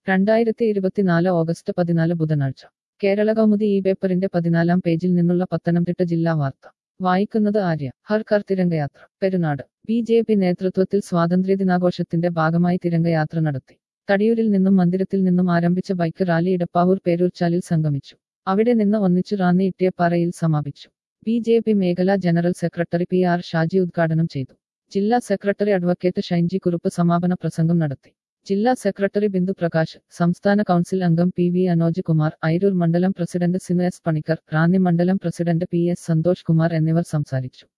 രണ്ടായിരത്തി ഇരുപത്തിനാല് ഓഗസ്റ്റ് പതിനാല് ബുധനാഴ്ച കേരള കൗമുദി ഈ പേപ്പറിന്റെ പതിനാലാം പേജിൽ നിന്നുള്ള പത്തനംതിട്ട ജില്ലാ വാർത്ത വായിക്കുന്നത് ആര്യ ഹർ കർ തിരംഗയാത്ര പെരുന്നാട് ബി ജെ പി നേതൃത്വത്തിൽ സ്വാതന്ത്ര്യദിനാഘോഷത്തിന്റെ ഭാഗമായി തിരംഗയാത്ര നടത്തി തടിയൂരിൽ നിന്നും മന്ദിരത്തിൽ നിന്നും ആരംഭിച്ച ബൈക്ക് റാലി ഇടപ്പാവൂർ പേരൂർച്ചാലിൽ സംഗമിച്ചു അവിടെ നിന്ന് ഒന്നിച്ചു റാന്നി ഇട്ടിയപ്പാറയിൽ സമാപിച്ചു ബി ജെ പി മേഖലാ general secretary P R Shaji ഉദ്ഘാടനം ചെയ്തു ജില്ലാ സെക്രട്ടറി അഡ്വക്കേറ്റ് ഷൈൻജി കുറുപ്പ് സമാപന പ്രസംഗം നടത്തി ജില്ലാ സെക്രട്ടറി ബിന്ദു പ്രകാശ് സംസ്ഥാന കൗൺസിൽ അംഗം പി വി അനോജ് കുമാർ അയിരൂർ മണ്ഡലം പ്രസിഡന്റ് സിനു എസ് പണിക്കർ റാന്നി മണ്ഡലം president P S Santhosh Kumar എന്നിവർ സംസാരിച്ചു